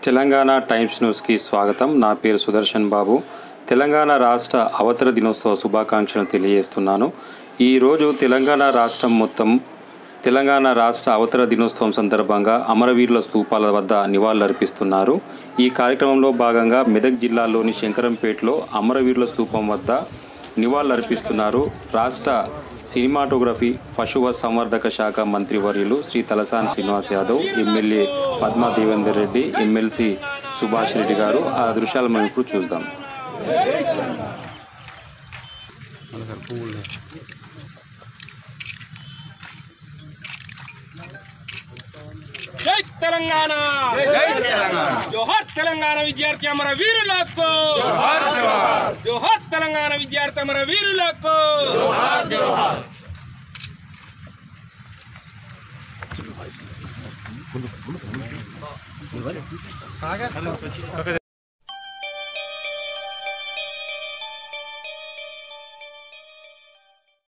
Telangana times న్యూస్కి స్వాగతం నా పేరు సుదర్శన్ బాబు తెలంగాణ రాష్ట్ర అవతర దినోత్సవ శుభాకాంక్షలు తెలియజేస్తున్నాను ఈరోజు తెలంగాణ రాష్ట్రం మొత్తం తెలంగాణ రాష్ట్ర అవతర దినోత్సవం సందర్భంగా అమరవీరుల స్తూపాల వద్ద నివాళులర్పిస్తున్నారు ఈ కార్యక్రమంలో భాగంగా మెదక్ జిల్లాలోని శంకరంపేటలో అమరవీరుల స్తూపం వద్ద నివాళులర్పిస్తున్నారు రాష్ట్ర సినిమాటోగ్రఫీ పశువ సంవర్ధక శాఖ మంత్రివర్యులు శ్రీ తలసాని శ్రీనివాస్ యాదవ్ ఎమ్మెల్యే పద్మా దేవేందర్ రెడ్డి ఎమ్మెల్సీ సుభాష్ రెడ్డి గారు ఆ దృశ్యాలు మనం ఇప్పుడు చూద్దాం జై తెలంగాణ జోహార్ తెలంగాణ విద్యార్థి అమర వీరులకు జోహార్ తెలంగాణ విద్యార్థి అమర వీరులకు